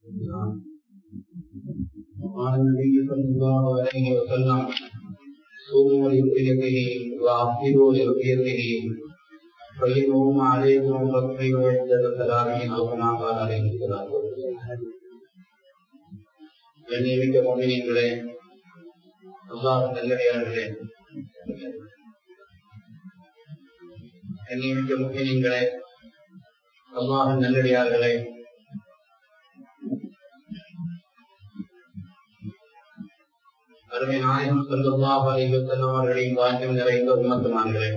وقال النبي صلى الله عليه وسلم صوموا لرؤيته وافطروا لرؤيته فإنهما عليكم فاكفروا عدة ثلاثين أو كما قال عليه الصلاة والسلام கண்ணியமிக்க மொழிகளே அல்லாஹ் நல்லடியார்களே கண்ணியமிக்க முக்கியங்களே அல்லாஹ் நல்லடியார்களே அருமை நாயகம் சல்லாஹ் அலிவசல்லம் அவர்களின் வாக்கியம் நிறைந்த உமத்துமான்களே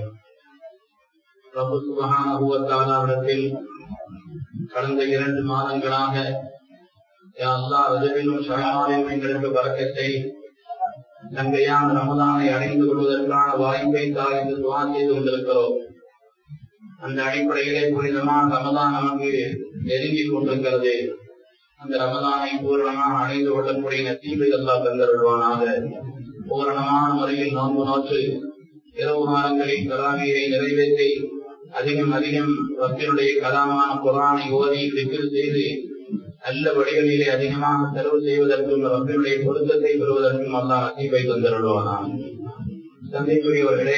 பிரபு சுபகானத்தில் கடந்த இரண்டு மாதங்களாக அல்லா ரஜவிலும் ஷஹானிலும் எங்களுக்கு வரக்கத்தை தங்கையான ரமதானை அடைந்து கொள்வதற்கான வாய்ப்பை தாய் என்று துவா செய்து கொண்டிருக்கிறோம் அந்த அடிப்படையிலே புனிதமான ரமதான் நமக்கு நெருங்கிக் கொண்டிருக்கிறது அந்த ரமதானை பூரணமாக அடைந்து கொள்ளக்கூடிய நசீபை அல்லா தந்தருள்வானாக பூரணமான முறையில் நோன்பு நோற்று இரவு காலங்களில் கலாமியை நிறைவேற்றி அதிகம் அதிகம் ரப்பினுடைய கலாமான குரானை ஓதி விக்கில் செய்து நல்ல வழிகளிலே அதிகமாக செலவு செய்வதற்கும் ரப்பினுடைய பொருத்தத்தை பெறுவதற்கும் அல்லா நசீபை தந்தருள்வானாம் சந்தைக்குரியவர்களே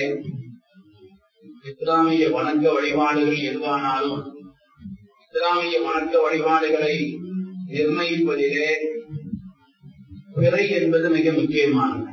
இஸ்லாமிய வணக்க வழிபாடுகள் எதுவானாலும் இஸ்லாமிய வணக்க வழிபாடுகளை நிர்ணயிப்பதிலே பிறை என்பது மிக முக்கியமானது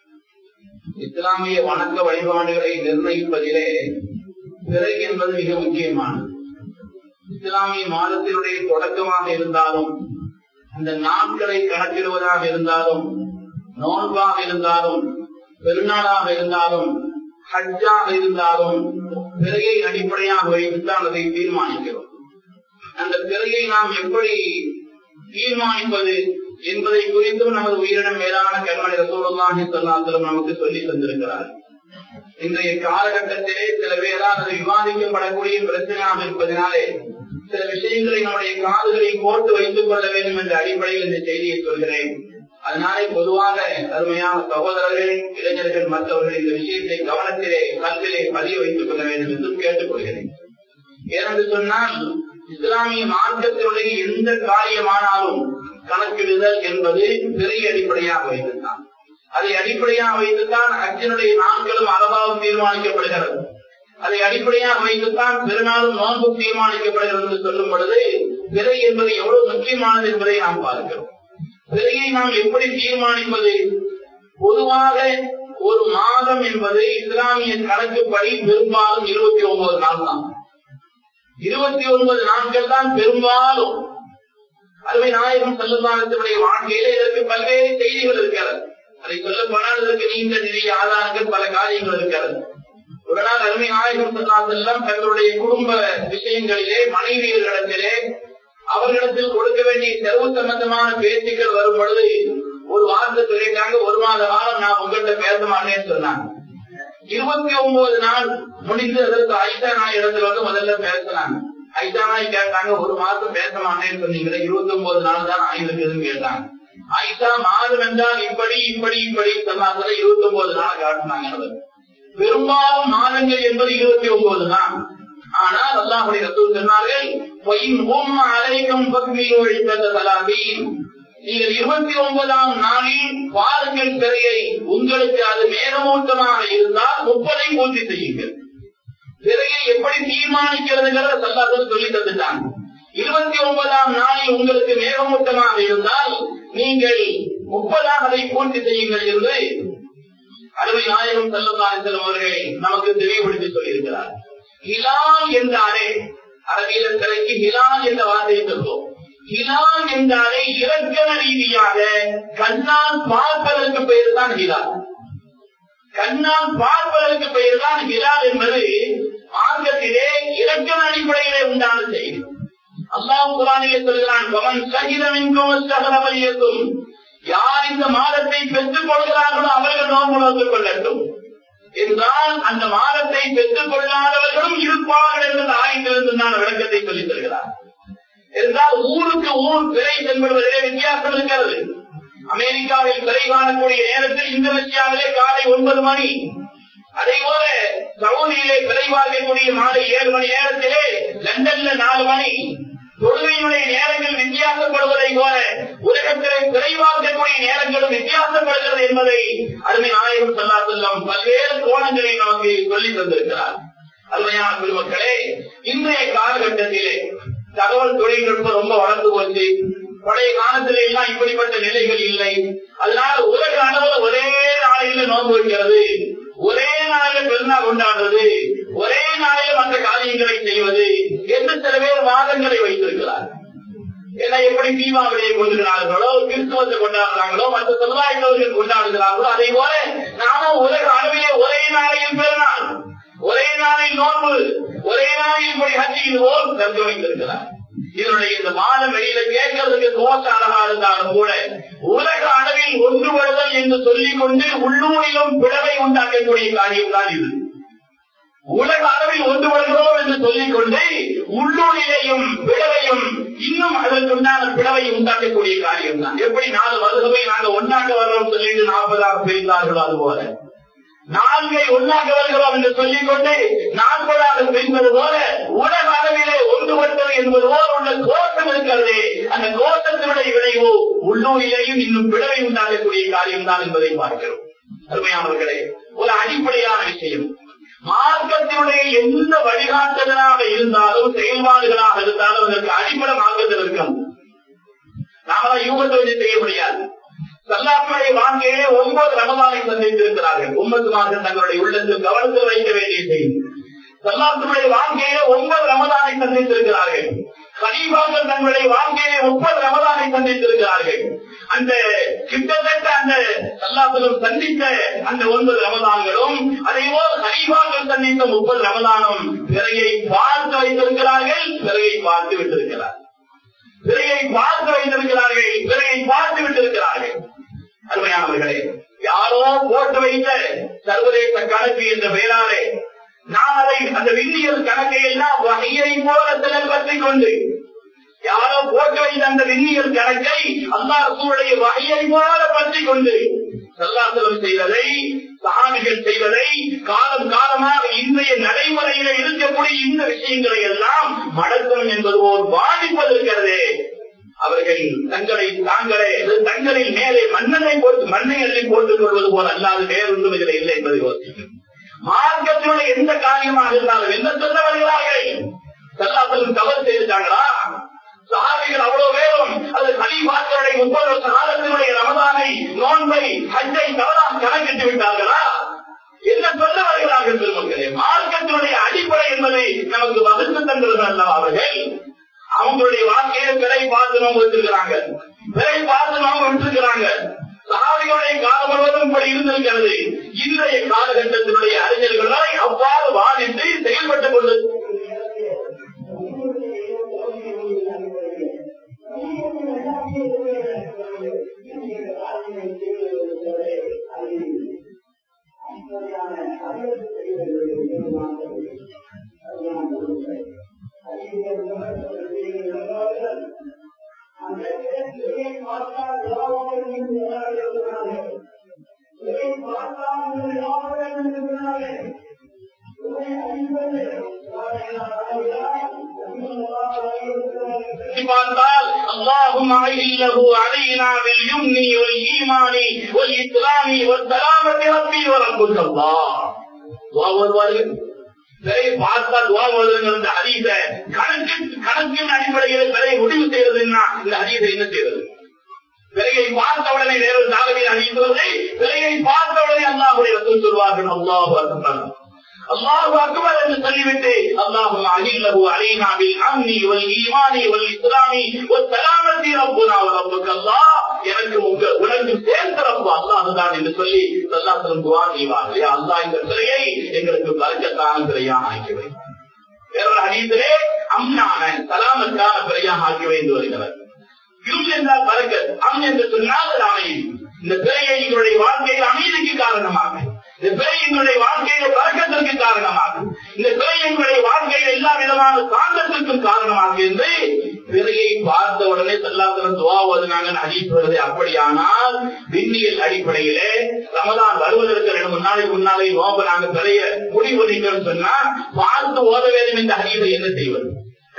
இஸ்லாமிய வணக்க வழிபாடுகளை நிர்ணயிப்பதிலே பிறை என்பது மிக முக்கியமானது இஸ்லாமிய மாதத்தினுடைய தொடக்கமாக இருந்தாலும் அந்த நாட்களை கணக்கிடுவதாக இருந்தாலும் நோன்பாக இருந்தாலும் பெருநாளாக இருந்தாலும் ஹஜ்ஜாக இருந்தாலும் பிறையை அடிப்படையாக வைத்துத்தான் அதை தீர்மானிக்கிறோம் அந்த பிறையை நாம் எப்படி தீர்மானிப்பது என்பதை குறித்தும் நமது உயிரினம் மேலான கண்மணி ரசோல்லாஹி சொல்லாத்திலும் நமக்கு சொல்லி தந்திருக்கிறார் இன்றைய காலகட்டத்திலே சில பேரால் அது விவாதிக்கப்படக்கூடிய பிரச்சனையாக இருப்பதனாலே சில விஷயங்களை நம்முடைய காதுகளில் போட்டு வைத்துக் கொள்ள வேண்டும் என்ற அடிப்படையில் இந்த செய்தியை சொல்கிறேன் அதனாலே பொதுவாக அருமையான சகோதரர்கள் இளைஞர்கள் மற்றவர்கள் இந்த விஷயத்தை கவனத்திலே கல்விலே பதிய வைத்துக் கொள்ள வேண்டும் என்றும் கேட்டுக்கொள்கிறேன் ஏனென்று சொன்னால் இஸ்லாமிய மார்க்கத்தினுடைய எந்த காரியமானாலும் கணக்கிடுதல் என்பது பெரிய அடிப்படையாக வைத்துத்தான் அதை அடிப்படையாக வைத்துத்தான் அச்சனுடைய நாட்களும் அளவாகவும் தீர்மானிக்கப்படுகிறது அதை அடிப்படையாக வைத்துத்தான் பெருநாளும் நோன்பும் தீர்மானிக்கப்படுகிறது என்று சொல்லும் பொழுது விலை என்பது எவ்வளவு முக்கியமானது என்பதை நாம் பார்க்கிறோம் விலையை நாம் எப்படி தீர்மானிப்பது பொதுவாக ஒரு மாதம் என்பது இஸ்லாமிய கணக்குப்படி பெரும்பாலும் இருபத்தி ஒன்பது நாள் தான் இருபத்தி ஒன்பது நாட்கள் தான் பெரும்பாலும் அருமை நாயகம் செல்லுமானத்தினுடைய வாழ்க்கையில இதற்கு பல்வேறு செய்திகள் இருக்கிறது அதை சொல்ல போனால் இதற்கு நீண்ட நிறைய ஆதாரங்கள் பல காரியங்கள் இருக்கிறது ஒரு நாள் அருமை நாயகம் செல்லம் தங்களுடைய குடும்ப விஷயங்களிலே மனைவியர்களிடத்திலே அவர்களிடத்தில் கொடுக்க வேண்டிய செலவு சம்பந்தமான பேச்சுக்கள் வரும் பொழுது ஒரு வார்த்தை சொல்லிட்டாங்க ஒரு மாத காலம் நான் உங்கள்கிட்ட பேச மாட்டேன்னு சொன்னாங்க இருபத்தி ஒன்பது நாள் முடிந்து அதற்கு ஐசா நாய் இடத்துல வந்து முதல்ல பேசினாங்க ஐசா நாய் கேட்டாங்க ஒரு மாசம் பேச மாட்டேன்னு சொன்னீங்களே இருபத்தி ஒன்பது நாள் தான் ஆயிருக்குதுன்னு கேட்டாங்க ஐசா மாதம் என்றால் இப்படி இப்படி இப்படி சொன்னாங்க இருபத்தி ஒன்பது நாள் காட்டினாங்க பெரும்பாலும் மாதங்கள் என்பது இருபத்தி ஒன்பது தான் ஆனால் அல்லாஹுடைய ரசூல் சொன்னார்கள் அலைக்கும் பக்தியில் ஒழித்த தலாபீன் நீங்கள் இருபத்தி ஒன்பதாம் நாளில் பாருங்கள் பிறையை உங்களுக்கு அது மேகமூட்டமாக இருந்தால் முப்பதை பூர்த்தி செய்யுங்கள் பிறையை எப்படி தீர்மானிக்கிறதுங்கிறத சல்லாசல் சொல்லி தந்துட்டாங்க இருபத்தி ஒன்பதாம் நாளில் உங்களுக்கு மேகமூட்டமாக இருந்தால் நீங்கள் முப்பதாக அதை பூர்த்தி செய்யுங்கள் என்று அருமை நாயகம் செல்லதாரிசலம் அவர்கள் நமக்கு தெளிவுபடுத்தி சொல்லியிருக்கிறார் ஹிலால் என்றாரே அரபியில திரைக்கு ஹிலால் என்ற வார்த்தையை சொல்வோம் ஹிலால் என்றாலே இலக்கண ரீதியாக கண்ணால் பார்ப்பதற்கு பெயர் தான் ஹிலால் கண்ணால் பார்ப்பதற்கு பெயர் தான் ஹிலால் என்பது மார்க்கத்திலே இலக்கண அடிப்படையிலே உண்டான செய்தி அல்லாஹ் குரானிலே சொல்கிறான் கவன் சகிதமின்கும் சகலவலியத்தும் யார் இந்த மாதத்தை பெற்றுக் கொள்கிறார்களோ அவர்கள் நோன்பு நோக்கிக் கொள்ளட்டும் என்றால் அந்த மாதத்தை பெற்றுக் கொள்ளாதவர்களும் இருப்பார்கள் என்று ஆய்ந்திருந்து நான் விளக்கத்தை சொல்லித் தருகிறார் என்றால் ஊருக்கு ஊர் பிறை என்பதிலே வித்தியாசம் இருக்கிறது அமெரிக்காவில் பிறை காணக்கூடிய நேரத்தில் இந்தோனேசியாவிலே காலை ஒன்பது மணி அதே போல சவுதியிலே பிறை பார்க்கக்கூடிய மாலை ஏழு மணி நேரத்திலே லண்டன்ல நாலு மணி தொழுகையினுடைய நேரங்கள் வித்தியாசப்படுவதை போல நேரங்களிலே விரைவாக்கக்கூடிய நேரங்களும் வித்தியாசம் வருகிறது என்பதை அருமை நாயகம் சொல்லா செல்லம் பல்வேறு கோணங்களை நமக்கு சொல்லி தந்திருக்கிறார் அருமையான பெருமக்களே இன்றைய காலகட்டத்திலே தகவல் தொழில்நுட்பம் ரொம்ப வளர்ந்து போச்சு பழைய காலத்திலே எல்லாம் இப்படிப்பட்ட நிலைகள் இல்லை அதனால உலக அளவில் ஒரே நாளையில நோன்பு வைக்கிறது ஒரே நாளில பெருநாள் கொண்டாடுறது ஒரே நாளில மற்ற காரியங்களை செய்வது என்று சில பேர் வாதங்களை வைத்திருக்கிறார் ஏன்னா எப்படி தீபாவளியை கொண்டுகிறார்களோ கிறிஸ்துவத்தை கொண்டாடுறாங்களோ மற்ற சமுதாயத்தவர்கள் கொண்டாடுகிறார்களோ அதே போல நாமும் உலக அளவிலே ஒரே நாளையில் பெருநாள் ஒரே நாளில் நோன்பு ஒரே நாளில் இப்படி ஹஜ்ஜியின் போல் கருத்து வைத்திருக்கிறார் இதனுடைய இந்த மாதம் வெளியில கேட்கறதுக்கு தோசை அழகா இருந்தாலும் கூட உலக அளவில் ஒன்றுபடுதல் என்று சொல்லிக் கொண்டு உள்ளூரிலும் பிளவை உண்டாக்கக்கூடிய காரியம் தான் இது உலக அளவில் ஒன்றுபடுகிறோம் என்று சொல்லிக் கொண்டு உள்ளூரிலேயும் பிளவையும் இன்னும் அதற்குண்டான பிளவை உண்டாக்கக்கூடிய காரியம் தான் எப்படி நாலு வருகவை நாங்க ஒன்றாக வர்றோம் சொல்லிட்டு நாற்பதாக பிரிந்தார்களோ அது போல நான்கை ஒன்றாக வருகிறோம் என்று சொல்லிக் கொண்டு நாற்பதாக பிரிந்தது போல உலக அளவிலே ஒன்றுபட்டது என்பது போல உள்ள கோஷம் இருக்கிறது அந்த கோஷத்தினுடைய விளைவு உள்ளூரிலேயும் இன்னும் பிளவை உண்டாக்கக்கூடிய காரியம் தான் என்பதை பார்க்கிறோம் அருமையானவர்களே ஒரு அடிப்படையான விஷயம் மார்க்கத்தினுடைய எந்த வழிகாட்டுதலாக இருந்தாலும் செயல்பாடுகளாக இருந்தாலும் அதற்கு அடிப்படை மார்க்கத்தில் இருக்கும் நாம யூகத்தை வச்சு செய்ய முடியாது சல்லாத்துடைய வாழ்க்கையிலே ஒன்பது ரமதானை சந்தித்திருக்கிறார்கள் உம்மத்துமார்கள் தங்களுடைய உள்ளத்தில் கவனத்தில் வைக்க வேண்டிய செய்தி சல்லாத்துடைய வாழ்க்கையிலே ஒன்பது ரமதானை சந்தித்திருக்கிறார்கள் கலீபாக்கள் தங்களுடைய வாழ்க்கையிலே முப்பது ரமதானை சந்தித்திருக்கிறார்கள் அந்த கிட்டத்தட்ட அந்த சல்லாத்திலும் சந்தித்த அந்த ஒன்பது ரமதான்களும் அதே போல் கலீபாக்கள் சந்தித்த முப்பது ரமதானும் பிறையை பார்த்து வைத்திருக்கிறார்கள் பிறையை பார்த்து விட்டிருக்கிறார் பிறையை பார்த்து வைத்திருக்கிறார்கள் பிறையை பார்த்து விட்டிருக்கிறார்கள் அருமையானவர்களே யாரோ போட்டு வைத்த சர்வதேச கணக்கு என்ற பெயராலே நான் அதை அந்த விண்ணியல் கணக்கை எல்லாம் வகையை போல சிலர் பற்றிக் கொண்டு யாரோ போட்டு வைத்த அந்த விண்ணியல் கணக்கை அல்லா சூழலை வகையை போல பற்றிக் கொண்டு சல்லாசலம் செய்ததை சாமிகள் செய்வதை காலம் காலமாக இன்றைய நடைமுறையில இருக்கக்கூடிய இந்த விஷயங்களை எல்லாம் மடக்கம் என்பது போல் பாதிப்பதற்கிறதே அவர்கள் தங்களை தாங்களே தங்களில் மேலே மண்ணனை போட்டு மண்ணை அள்ளி போட்டுக் கொள்வது போல் அல்லாது வேறொன்றும் இதில் இல்லை என்பதை யோசிக்கும் மார்க்கத்தினுடைய எந்த காரியமாக இருந்தாலும் என்ன சொல்ல வருகிறார்கள் செல்லாத்தலும் தவறு செய்துட்டாங்களா சஹாபிகள் அவ்வளவு பேரும் அது கலிபாக்களுடைய முப்பது வருஷ காலத்தினுடைய ரமதானை நோன்பை ஹஜ்ஜை தவறாக கணக்கிட்டு விட்டார்களா என்ன சொல்ல வருகிறார்கள் பெருமக்களே மார்க்கத்தினுடைய அடிப்படை என்பதை நமக்கு வகுத்து தந்தவர்கள் அல்லவா அவர்கள் அவங்களுடைய வாழ்க்கையை பிறை பார்த்து நோம்பு வச்சிருக்கிறாங்க பிறை பார்த்து நோம்பு விட்டுருக்கிறாங்க சகாவிகளுடைய காலம் முழுவதும் இப்படி இருந்திருக்கிறது இன்றைய காலகட்டத்தினுடைய அறிஞர்களை அவ்வாறு வாதிட்டு செயல்பட்டுக் கொண்டு பார்த்தால் அல்லாஹும் அகில்லஹு அலைனா பில் யும்னி வல் ஈமானி வல் இஸ்லாமி வல் சலாமத்தி ரப்பி வ ரப்புல் அல்லாஹ் துஆ வருவார்கள் பிறை பார்த்தால் துவா வருதுங்கிற ஹதீஸ கணக்கு கணக்கின் அடிப்படையில் பிறையை முடிவு செய்யறதுன்னா இந்த ஹதீஸை என்ன செய்வது பிறையை பார்த்த உடனே வேறொரு தாகவில் அறிவித்துவதை பிறையை பார்த்த உடனே அல்லாஹுடைய ரசூல் சொல்வார்கள் அல்லாஹு அக்பர் அல்லாஹு அக்பர் என்று சொல்லிவிட்டு அல்லாஹு அகில்லஹு அலைனா பில் அம்னி வல் ஈமானி வல் இஸ்லாமி வல் சலாமத்தி ரப்புனா வ ரப்புக அல்லாஹ் எனக்கு உங்க உனக்கு சேர்ந்த ரப்பு அல்லாஹ் தான் என்று சொல்லி சல்லாசலம் துவா செய்வார்கள் யா அல்லாஹ் இந்த சிலையை எங்களுக்கு பறக்கத்தான சிலையாக ஆக்கி வை வேறொரு ஹதீஸிலே அம்னான சலாமத்தான சிலையாக ஆக்கி வைத்து வருகிறார் யும் என்றால் பறக்கத் அம் என்று சொன்னால் அது அமைதி இந்த பிறையை எங்களுடைய வாழ்க்கையில் அமைதிக்கு காரணமாக இந்த பிறை எங்களுடைய வாழ்க்கையில பறக்கத்திற்கு காரணமாக இந்த பிறை எங்களுடைய வாழ்க்கையில் எல்லா விதமான காந்தத்திற்கும் காரணமாக என்று பிறையை பார்த்த உடனே செல்லாத்தனம் துவாவது நாங்கள் அறிவிப்பது அப்படியானால் விண்ணியல் அடிப்படையிலே ரமதான் வருவதற்கு ரெண்டு மூணு நாளைக்கு முன்னாலே நோம்பு நாங்க பிறைய முடிவு சொன்னா பார்த்து ஓத வேண்டும் என்ற அறிவை என்ன செய்வது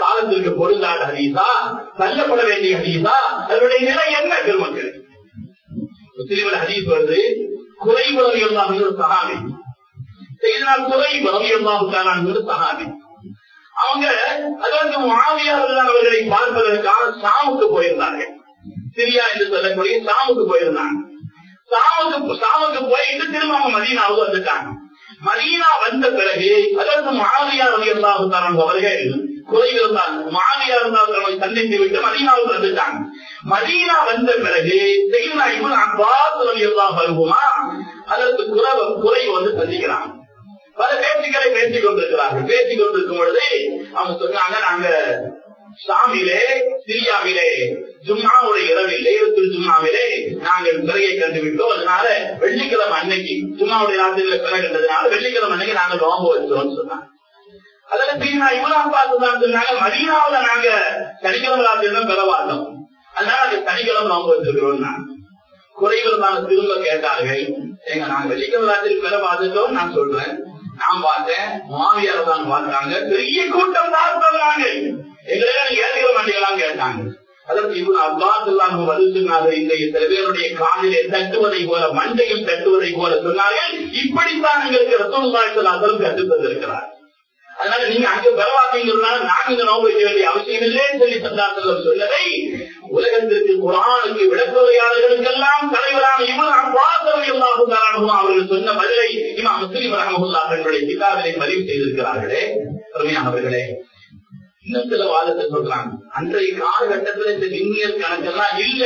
காலத்திற்கு பொருந்தாத ஹதீஸா தள்ளப்பட வேண்டிய ஹதீஸா அதனுடைய நிலை என்ன பெருமக்கள் முஸ்லிம்கள் ஹதீஸ் வருது குறைவு ரவியல்லாஹ் ஒரு சஹாபி செய்தனால் குறைவு ரவியல்லாஹு ஒரு சஹாபி அவங்க அதற்கு மாவியார் அவர்களை பார்ப்பதற்காக சாமுக்கு போயிருந்தார்கள் சிரியா என்று சொல்லக்கூடிய சாமுக்கு போயிருந்தாங்க சாமுக்கு சாமுக்கு போயிட்டு திரும்ப அவங்க மதீனாவுக்கு வந்துட்டாங்க மதீனா வந்த பிறகு அதற்கு மாவியார் ரவியல்லாஹு அவர்கள் குறைவிருந்தாங்க மாவியார் இருந்தார்கள் சந்தித்து விட்டு மதீனாவுக்கு வந்துட்டாங்க மதீனா வந்த பிறகு செய்தனா இவன் அப்பாஸ் ரவியல்லாஹ் வருவோமா அதற்கு குறை குறை வந்து சந்திக்கிறாங்க பல பேச்சுக்களை பேசிக் கொண்டிருக்கிறார்கள் பேசிக் கொண்டிருக்கும் பொழுது அவங்க சொன்னாங்க நாங்க சாமியிலே சிரியாவிலே ஜும்மாவுடைய இரவில் லேரத்தில் ஜும்மாவிலே நாங்கள் பிறையை கண்டுவிட்டோம் அதனால வெள்ளிக்கிழமை அன்னைக்கு ஜும்மாவுடைய ராத்திரியில பிறை கண்டதுனால வெள்ளிக்கிழமை அன்னைக்கு நாங்க நோம்பு வச்சோம்னு சொன்னாங்க அதில் சீனா இவனா பார்த்து தான் சொன்னாங்க மதீனாவில நாங்க சனிக்கிழமை ராத்திரி தான் பெறவாட்டோம் அதனால அது சனிக்கிழமை நோம்பு வச்சிருக்கிறோம் நான் குறைகள் நாங்க திரும்ப கேட்டார்கள் எங்க நாங்க வெள்ளிக்கிழமை ராத்திரி பெற பார்த்துட்டோம் நான் சொல்றேன் நான் பார்த்தேன் மாமியார் தான் பார்த்தாங்க பெரிய கூட்டம் தான் சொன்னாங்க எங்களை நீங்க ஏற்றுக்கிற மாட்டீங்களான்னு கேட்டாங்க அதற்கு இவன் அப்பாஸ் எல்லாம் பதில் சொன்னார்கள் இன்றைய சில பேருடைய காலிலே தட்டுவதை போல மண்டையில் தட்டுவதை போல சொன்னார்கள் இப்படித்தான் எங்களுக்கு ரசோல்லாசலம் கற்றுத் தந்திருக்கிறார் அதனால நீங்க அங்க பெறவாதீங்கிறதுனால நாங்க இங்க நோக்க வைக்க வேண்டிய அவசியம் இல்லைன்னு சொல்லி சந்தாசலம் சொன்னதை உலகத்திற்கு குரானுக்கு விளக்குரையாளர்களுக்கெல்லாம் தலைவரான இவன் அப்பாசரவி அல்லாஹு அவர்கள் சொன்ன பதிலை இமா முஸ்லிம் ரஹமுல்லா தங்களுடைய கிதாபிலை பதிவு செய்திருக்கிறார்களே அருமையானவர்களே இன்னும் சில வாதத்தை சொல்றாங்க அன்றைய காலகட்டத்தில் இந்த விண்ணியல் கணக்கெல்லாம் இல்ல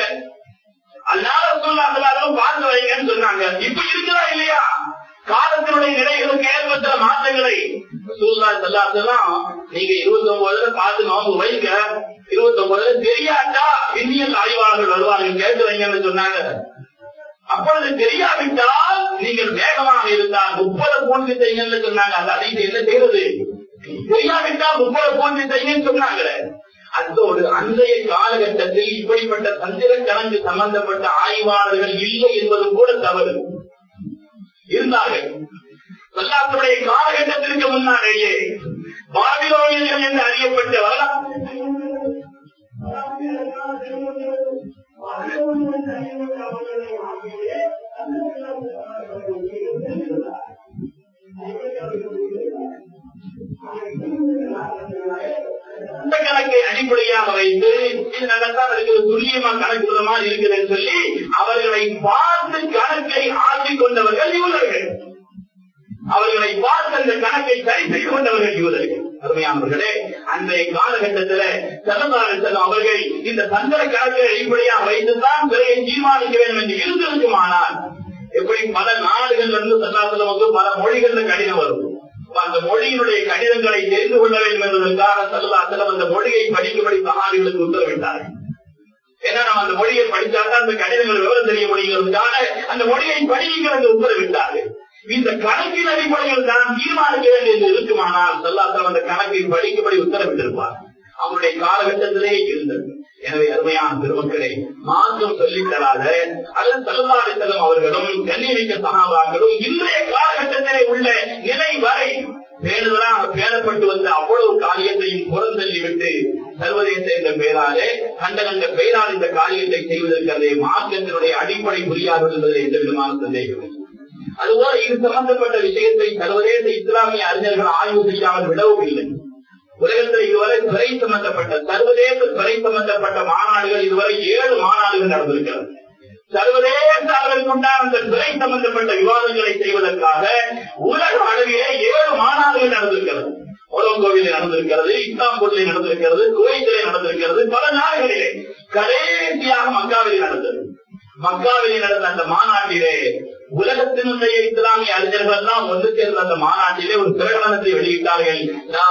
அதனால சொல்லாதெல்லாம் பார்த்து வைங்கன்னு சொன்னாங்க இப்ப இருக்குதா இல்லையா காலத்தினுடைய நிலைகளுக்கு ஏற்பட்ட மாற்றங்களை சூழ்நிலை செல்லாதெல்லாம் நீங்க இருபத்தி ஒன்பதுல பார்த்து நோம்பு வைங்க இருபத்தி ஒன்பதுல தெரியாட்டா விண்ணியல் ஆய்வாளர்கள் வருவார்கள் கேட்டு வைங்கன்னு சொன்னாங்க அப்பொழுது தெரியாவிட்டால் நீங்கள் வேகமாக இருந்தால் முப்பது போன்று செய்யுங்கன்னு சொன்னாங்க அந்த அதிக என்ன செய்யறது தெரியாவிட்டால் முப்பது போன்று செய்யுங்கன்னு சொன்னாங்களே அத்தோடு அன்றைய காலகட்டத்தில் இப்படிப்பட்ட சந்திர கணக்கு சம்பந்தப்பட்ட ஆய்வாளர்கள் இல்லை என்பதும் கூட தவறு இருந்தார்கள் சொல்லாத்துடைய காலகட்டத்திற்கு முன்னாலேயே பாபிலோனியர்கள் என்று அறியப்பட்ட வரலாறு அந்த கணக்கை அடிப்படையாக வைத்து இது நடந்தால் இருக்குது துல்லியமா கணக்குற மாதிரி இருக்குதுன்னு சொல்லி அவர்களை பார்த்து கணக்கை ஆற்றிக் கொண்டவர்கள் இவர்கள் அவர்களை பார்த்து அந்த கணக்கை சரி செய்து கொண்டவர்கள் இவர்கள் அருமையானவர்களே அன்றைய காலகட்டத்தில் செல்லந்தாரு செல்லும் அவர்கள் இந்த சந்திர கணக்கை அடிப்படையாக வைத்துதான் பிறையை தீர்மானிக்க வேண்டும் என்று இருந்திருக்குமானால் எப்படி பல நாடுகள்ல இருந்து செல்லாசலமுக்கு பல மொழிகள்ல கடிதம் வரும் அந்த மொழியினுடைய கடிதங்களை தெரிந்து கொள்ள வேண்டும் என்பதற்காக செல்லாசலம் அந்த மொழியை படிக்கும்படி சகாரிகளுக்கு உத்தரவிட்டார்கள் ஏன்னா நம்ம அந்த மொழியை படிச்சாதான் அந்த கடிதங்கள் விவரம் தெரிய முடியுங்கிறதுக்காக அந்த மொழியை படியுங்கள் என்று உத்தரவிட்டார்கள் இந்த கணக்கின் அடிப்படையில் தான் தீர்மானிக்க வேண்டியது இருக்குமானால் செல்லாசலம் அந்த கணக்கை படிக்கும்படி உத்தரவிட்டிருப்பார் அவருடைய காலகட்டத்திலே இருந்தது எனவே அருமையான பெருமக்களை மாற்றம் சொல்லித் தராத அல்லது செல்லலாறு செல்லும் அவர்களும் கண்ணியமிக்க சகாபாக்களும் இன்றைய காலகட்டத்திலே உள்ள நிலை வரை பேணுதலாக பேணப்பட்டு வந்த அவ்வளவு காரியத்தையும் புறந்தள்ளி விட்டு சர்வதேச என்ற பெயராலே கண்ட கண்ட பெயரால் இந்த காரியத்தை செய்வதற்கு அதை மார்க்கத்தினுடைய அடிப்படை புரியாது என்பதில் எந்த விதமான சந்தேகம் அதுபோல இது சம்பந்தப்பட்ட விஷயத்தை சர்வதேச இஸ்லாமிய அறிஞர்கள் ஆய்வு செய்யாமல் விடவும் இல்லை உலகத்தில் இதுவரை துறை சம்பந்தப்பட்ட சர்வதேச துறை சம்பந்தப்பட்ட மாநாடுகள் இதுவரை ஏழு மாநாடுகள் நடந்திருக்கிறது சர்வதேச அளவிற்கு உண்டான அந்த துறை சம்பந்தப்பட்ட விவாதங்களை செய்வதற்காக உலக அளவிலே ஏழு மாநாடுகள் நடந்திருக்கிறது ஒலங்கோவிலே நடந்திருக்கிறது இஸ்தாம்பூரிலே நடந்திருக்கிறது குவைத்திலே நடந்திருக்கிறது பல நாடுகளிலே கடைசியாக மக்காவிலே நடந்தது மக்காவிலே நடந்த அந்த மாநாட்டிலே உலகத்தினுடைய இஸ்லாமிய அறிஞர்கள் எல்லாம் ஒன்று சேர்ந்த அந்த மாநாட்டிலே ஒரு பிரகடனத்தை வெளியிட்டார்கள்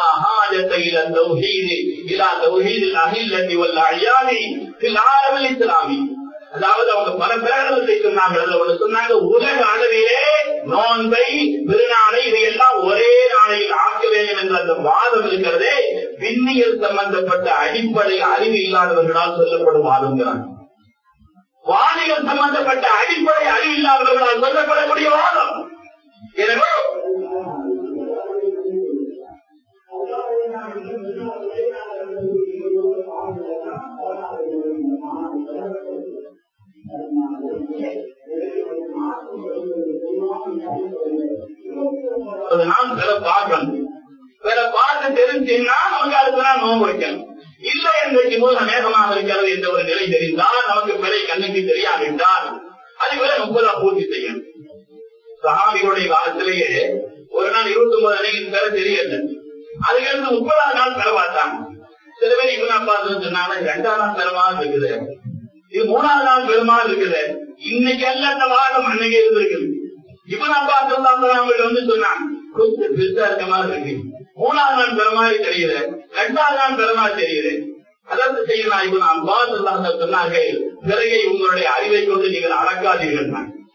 இஸ்லாமி அதாவது அவங்க பல பிரகடனத்தை சொன்னாங்க அதுல ஒன்று சொன்னாங்க உலக அளவிலே நோன்பை திருநாளை இதையெல்லாம் ஒரே நாளையில் ஆக்க வேண்டும் என்ற அந்த வாதம் இருக்கிறதே விண்ணியல் சம்பந்தப்பட்ட அடிப்படை அறிவு இல்லாதவர்களால் சொல்லப்படும் வாதங்கிறாங்க வானிகள் சம்பந்தப்பட்ட அடிப்படை அறிவில்லாதவர்களால் சொல்லப்படக்கூடிய வாதம் எனவே அது நாம் பிற பார்க்கணும் பிற பார்த்து தெரிஞ்சுன்னா நமக்கு அடுத்த நாள் நோன்பு வைக்கணும் இல்லை இன்றைக்கு போது அநேகமாக இருக்கிறது என்ற ஒரு நிலை தெரிந்தால் நமக்கு பிறை கண்ணுக்கு தெரியாவிட்டால் அது வேற முப்பதா பூர்த்தி செய்யணும் சஹாபிகளுடைய காலத்திலேயே ஒரு நாள் இருபத்தி ஒன்பது அன்னைக்கு பெற தெரியல அதுக்கடுத்து முப்பதாம் நாள் பெற பார்த்தாங்க சில பேர் இவன் அப்பா சொன்னாங்க ரெண்டாம் நாள் பெருமாள் இருக்குது இது மூணாவது நாள் பெருமாள் இருக்குது இன்னைக்கு அல்ல அந்த வாரம் அன்னைக்கு இருந்திருக்குது இவன் அப்பா சொல்லாங்க வந்து சொன்னாங்க கொஞ்சம் பெருசா இருக்க மாதிரி இருக்கு மூணாவது நாள் பெருமாள் தெரியுது ரெண்டாவது நாள் பெருமாள் தெரியுது அதாவது செய்யலாம் இவன் அப்பா சொல்லாங்க சொன்னார்கள் பிறகை உங்களுடைய அறிவை கொண்டு நீங்கள் அளக்காதீர்கள்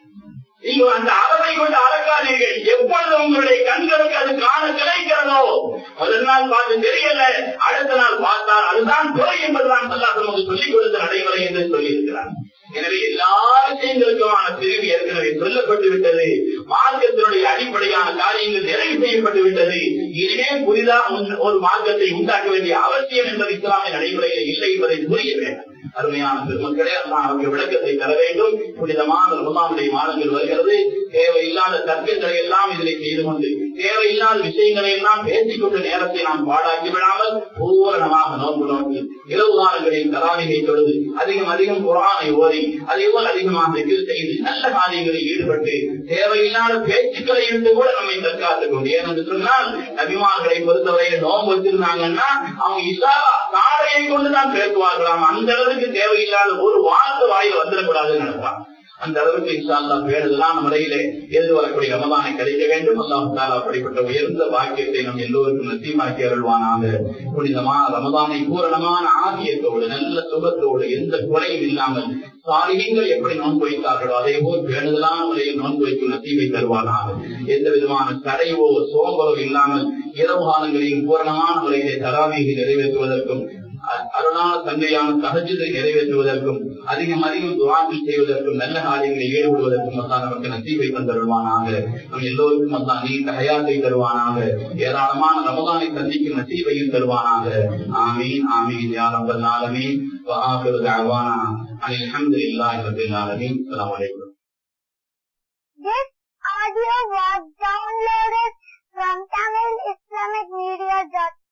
நீங்கள் அந்த அளவை கொண்டு அளக்காதீர்கள் எப்பொழுது உங்களுடைய கண்களுக்கு அது காண கிடைக்கிறதோ முதல் நாள் பார்த்து தெரியல அடுத்த நாள் பார்த்தால் அதுதான் குறை என்பதுதான் அல்லாஹ் நமக்கு சொல்லிக் கொடுத்த நடைமுறை என்று சொல்லியிருக்கிறார் எனவே எல்லா விஷயங்களுக்குமான பிரிவு ஏற்கனவே சொல்லப்பட்டு விட்டது மார்க்கத்தினுடைய அடிப்படையான காரியங்கள் நிறைவு செய்யப்பட்டு விட்டது இனிமே புதிதாக ஒரு மார்க்கத்தை உண்டாக்க வேண்டிய அவசியம் என்பது இஸ்லாமிய நடைமுறையில் இல்லை என்பதை புரிய வேண்டும் அருமையான பெருமக்களே அல்லாஹ் நமக்கு விளக்கத்தை தர வேண்டும் புனிதமான ரமலானுடைய மாதங்கள் வருகிறது தேவையில்லாத தர்க்கங்களை எல்லாம் இதில் செய்து கொண்டு தேவையில்லாத விஷயங்களை எல்லாம் பேசிக்கொண்டு நேரத்தை நாம் பாடாக்கி விடாமல் பூரணமாக நோன்பு நோக்கி இரவு காலங்களில் தராவிகை தொழுது அதிகம் அதிகம் குரானை ஓதி அதே போல் அதிகமாக திகில் செய்து நல்ல காரியங்களில் ஈடுபட்டு தேவையில்லாத பேச்சுக்களை இருந்து கூட நம்மை தற்காத்துக் கொண்டு ஏனென்று சொன்னால் நபிமார்களை பொறுத்தவரையில் நோன்பு வச்சிருந்தாங்கன்னா அவங்க இசா காலையை கொண்டுதான் பேசுவார்களாம் அந்த அளவுக்கு தேவையில்லாத ஒரு வார்த்தை வாயில் வந்துடக்கூடாதுன்னு நினைப்பான் அந்த அளவுக்கு இன்ஷால்லா வேறுதலான முறையிலே எதிர்த்து வரக்கூடிய ரமதானை கிடைக்க வேண்டும் அல்லாஹால அப்படிப்பட்ட உயர்ந்த பாக்கியத்தை நம் எல்லோருக்கும் நசீமாக்கி அருள்வானாக புனிதமான ரமதானை பூரணமான ஆகியத்தோடு நல்ல சுகத்தோடு எந்த குறையும் இல்லாமல் சாலிகங்கள் எப்படி நோன்பு வைத்தார்களோ அதே போல் வேண்டுதலான முறையில் நோன்பு வைக்கும் நசீவை தருவானாக எந்த விதமான தடைவோ சோம்பலோ இல்லாமல் இரவு காலங்களையும் பூரணமான முறையிலே தராவியை நிறைவேற்றுவதற்கும் அருளான தந்தையான சகஜத்தை நிறைவேற்றுவதற்கும் அதிகம் அதிகம் துவாக்கள் செய்வதற்கும் நல்ல காரியங்களில் ஈடுபடுவதற்கும் அல்லா நமக்கு நசீவை தந்தருவானாக நம் எல்லோருக்கும் அல்லா நீண்ட ஹயாத்தை தருவானாக ஏராளமான ரமதானை சந்திக்கும் நசீவையும் தருவானாக ஆமீன் ஆமீன் யா ரப்பல் ஆலமீன் وآخر دعوانا أن الحمد لله رب العالمين السلام عليكم This audio was downloaded from TamilIslamicMedia.com.